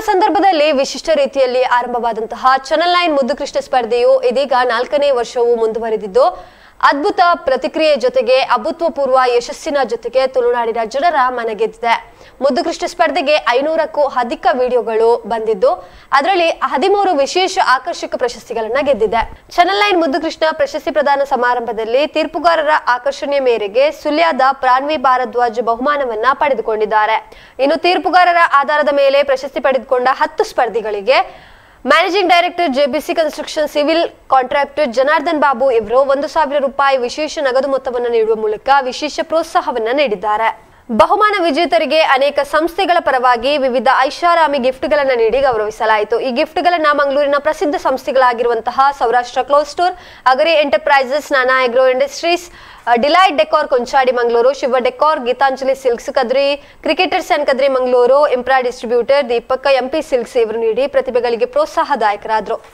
ಸಂದರ್ಭದಲ್ಲಿ ವಿಶಿಷ್ಟ ರೀತಿಯಲ್ಲಿ ಆರಂಭವಾದಂತಹ ಚಾನೆಲ್ ನೈನ್ ಮುದ್ದು ಕೃಷ್ಣ ಸ್ಪರ್ಧೆಯು ಇದೀಗ ನಾಲ್ಕನೇ ವರ್ಷವೂ ಮುಂದುವರೆದಿದ್ದು ಅದ್ಭುತ ಪ್ರತಿಕ್ರಿಯೆ ಜೊತೆಗೆ ಅಭೂತಪೂರ್ವ ಯಶಸ್ಸಿನ ಜೊತೆಗೆ ತುಳುನಾಡಿನ ಜನರ ಮನಗೆದ್ದಿದೆ ಮುದ್ದು ಕೃಷ್ಣ ಸ್ಪರ್ಧೆಗೆ ಐನೂರಕ್ಕೂ ಅಧಿಕ ವಿಡಿಯೋಗಳು ಬಂದಿದ್ದು ಅದರಲ್ಲಿ ಹದಿಮೂರು ವಿಶೇಷ ಆಕರ್ಷಕ ಪ್ರಶಸ್ತಿಗಳನ್ನ ಗೆದ್ದಿದೆ ಚಾನೆಲ್ ನೈನ್ ಮುದ್ದು ಕೃಷ್ಣ ಪ್ರಶಸ್ತಿ ಪ್ರದಾನ ಸಮಾರಂಭದಲ್ಲಿ ತೀರ್ಪುಗಾರರ ಆಕರ್ಷಣೆ ಮೇರೆಗೆ ಸುಳ್ಯದ ಪ್ರಾನ್ವಿ ಭಾರದ್ವಾಜ್ ಬಹುಮಾನವನ್ನ ಪಡೆದುಕೊಂಡಿದ್ದಾರೆ ಇನ್ನು ತೀರ್ಪುಗಾರರ ಆಧಾರದ ಮೇಲೆ ಪ್ರಶಸ್ತಿ ಪಡೆದುಕೊಂಡ ಹತ್ತು ಸ್ಪರ್ಧಿಗಳಿಗೆ managing director JBC construction civil contractor Janardhan Babu ಇವರು ಒಂದು ಸಾವಿರ ರೂಪಾಯಿ ವಿಶೇಷ ನಗದು ಮೊತ್ತವನ್ನು ನೀಡುವ ಮೂಲಕ ವಿಶೇಷ ಪ್ರೋತ್ಸಾಹವನ್ನ ನೀಡಿದ್ದಾರೆ ಬಹುಮಾನ ವಿಜೇತರಿಗೆ ಅನೇಕ ಸಂಸ್ಥೆಗಳ ಪರವಾಗಿ ವಿವಿಧ ಐಷಾರಾಮಿ ಗಿಫ್ಟ್ಗಳನ್ನ ನೀಡಿ ಗೌರವಿಸಲಾಯಿತು ಈ ಗಿಫ್ಟ್ಗಳನ್ನ ಮಂಗಳೂರಿನ ಪ್ರಸಿದ್ಧ ಸಂಸ್ಥೆಗಳಾಗಿರುವಂತಹ Saurashtra cloth store Agari enterprises ನಾನಾ agro industries delight decor Konchadi Mangaluru Shiva decor Geetanjali silks Kadri cricketers and Kadri Mangaluru ಇಂಪ್ರಾ ಡಿಸ್ಟ್ರಿಬ್ಯೂಟರ್ ದೀಪಕ್ ಎಂಪಿ ಸಿಲ್ಕ್ಸ್ ಇವರು ನೀಡಿ ಪ್ರತಿಭೆಗಳಿಗೆ ಪ್ರೋತ್ಸಾಹದಾಯಕರಾದರು